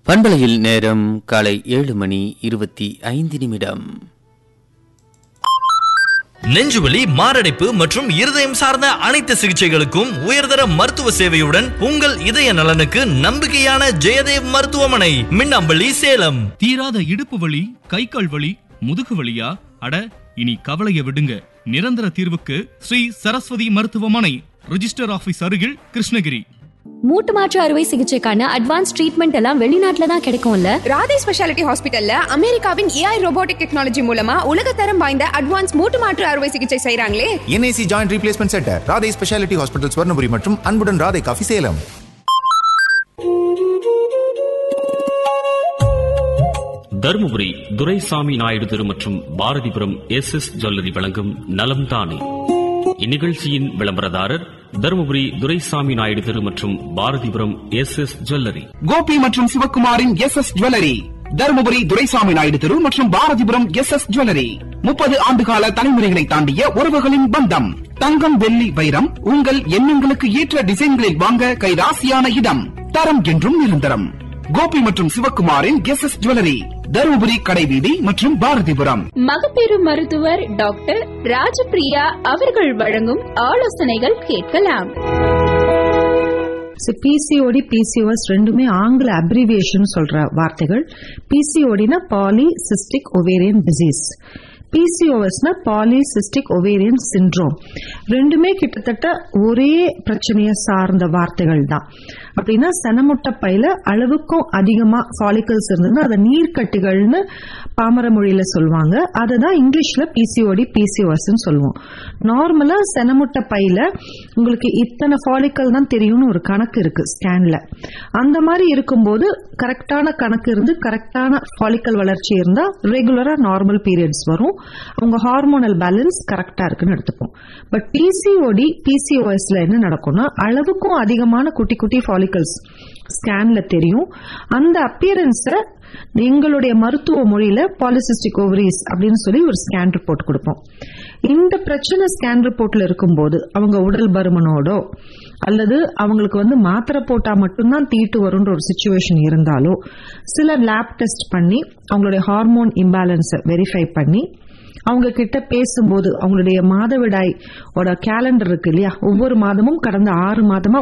பண்பலையில் நேரம் காலை ஏழு மணி இருபத்தி ஐந்து நிமிடம் நெஞ்சுவலி மாரடைப்பு மற்றும் இருதயம் சார்ந்த அனைத்து சிகிச்சைகளுக்கும் உயர்தர மருத்துவ சேவையுடன் உங்கள் இதய நலனுக்கு நம்பிக்கையான ஜெயதேவ் மருத்துவமனை மின்னம்பள்ளி சேலம் தீராத இடுப்பு வலி கை கால் வலி முதுகு வலியா அட இனி கவலைய விடுங்க நிரந்தர தீர்வுக்கு ஸ்ரீ சரஸ்வதி மருத்துவமனை ரிஜிஸ்டர் ஆபீஸ் அருகில் கிருஷ்ணகிரி மூட்டு மாற்று அறுவை சிகிச்சைக்கான அட்வான்ஸ் ட்ரீட்மெண்ட் எல்லாம் வெளிநாட்டுல தான் கிடைக்கும்ல ராதே ஸ்பெஷாலிட்டி ஹாஸ்பிட்டல்ல அமெரிக்காவின் ஏஐ ரோபோட்டிக் டெக்னாலஜி மூலமா உலகத்தரம் வாய்ந்த அட்வான்ஸ் மூட்டு மாற்று அறுவை சிகிச்சை செய்றாங்களே NIC joint replacement centre Radhai speciality hospital Swarnapuri மற்றும் அன்புடன் ராதை காஃபி சேலம் தருமபுரி துரைசாமி நாயுடு தெரு மற்றும் பாரதிபுரம் எஸ் எஸ் ஜுவல்லரி வழங்கும் நலம் தானே இந்நிகழ்ச்சியின் விளம்பரதாரர் தருமபுரி துரைசாமி நாயுடு தெரு மற்றும் Bharathipuram S S jewellery Gopi மற்றும் சிவக்குமாரின் S S jewellery Dharmapuri Duraisamy Naidu தெரு மற்றும் பாரதிபுரம் எஸ் எஸ் ஜுவல்லரி முப்பது ஆண்டுகால தலைமுறைகளை தாண்டிய உறவுகளின் பந்தம் தங்கம் வெள்ளி வைரம் உங்கள் எண்ணங்களுக்கு ஏற்ற டிசைன்களில் வாங்க கைராசியான இடம் தரம் என்றும் நிரந்தரம் கோபி மற்றும் சிவக்குமாரின் எஸ் எஸ் ஜுவல்லரி தருமபுரி கடைவீதி மற்றும் பாரதிபுரம் மகப்பேறு மருத்துவர் டாக்டர் ராஜபிரியா அவர்கள் வழங்கும் ஆலோசனைகள் கேட்கலாம் பிசிஓடி பிசிஓஎஸ் ரெண்டுமே ஆங்கில அப்ரிவியேஷன் சொல்ற வார்த்தைகள் பிசிஓடினா பாலிசிஸ்டிக் ஒவேரியன் டிசீஸ் பிசிஓஎஸ்னா பாலிசிஸ்டிக் ஒவேரியன் சிண்ட்ரோம் ரெண்டுமே கிட்டத்தட்ட ஒரே பிரச்சனையை சார்ந்த வார்த்தைகள் தான் அப்படின்னா செனமுட்டை பையில அளவுக்கும் அதிகமா ஃபாலிகல்ஸ் இருந்ததுன்னா அதை நீர்க்கட்டிகள்னு பாமர மொழியில சொல்லுவாங்க அதுதான் இங்கிலீஷ்ல பிசிஓடி பிசிஓஎஸ் சொல்லுவோம் நார்மலா செனமுட்டை பையில உங்களுக்கு இத்தனை ஃபாலிக்கல் தான் தெரியும்னு ஒரு கணக்கு இருக்கு ஸ்கேன்ல அந்த மாதிரி இருக்கும்போது கரெக்டான கணக்கு இருந்து கரெக்டான ஃபாலிக்கல் வளர்ச்சி இருந்தா ரெகுலரா நார்மல் பீரியட்ஸ் வரும் அவங்க ஹார்மோனல் பேலன்ஸ் கரெக்டா இருக்குன்னு எடுத்துப்போம் பட் பிசிஓடி பிசிஓஎஸ்ல என்ன நடக்கும்னா அளவுக்கும் அதிகமான குட்டி குட்டி ஃபாலிகல்ஸ் ஸ்கேன்ல தெரியும் அந்த அப்பியரன்ஸ எங்களுடைய மருத்துவ மொழியில பாலிசிஸ்டிக் ஓவரிஸ் அப்படின்னு சொல்லி ஒரு ஸ்கேன் ரிப்போர்ட் கொடுப்போம் இந்த பிரச்சனை ஸ்கேன் ரிப்போர்ட்ல இருக்கும்போது அவங்க உடல் பருமனோடோ அல்லது அவங்களுக்கு வந்து மாத்திரை போட்டா மட்டும்தான் தீட்டு வரும்ன்ற ஒரு சுச்சுவேஷன் இருந்தாலோ சில லேப் டெஸ்ட் பண்ணி அவங்களுடைய ஹார்மோன் இம்பேலன்ஸை வெரிஃபை பண்ணி அவங்க கிட்ட பேசும்போது அவங்களுடைய மாதவிடாய் கேலண்டர் இருக்கு இல்லையா ஒவ்வொரு மாதமும் கடந்த ஆறு மாதமா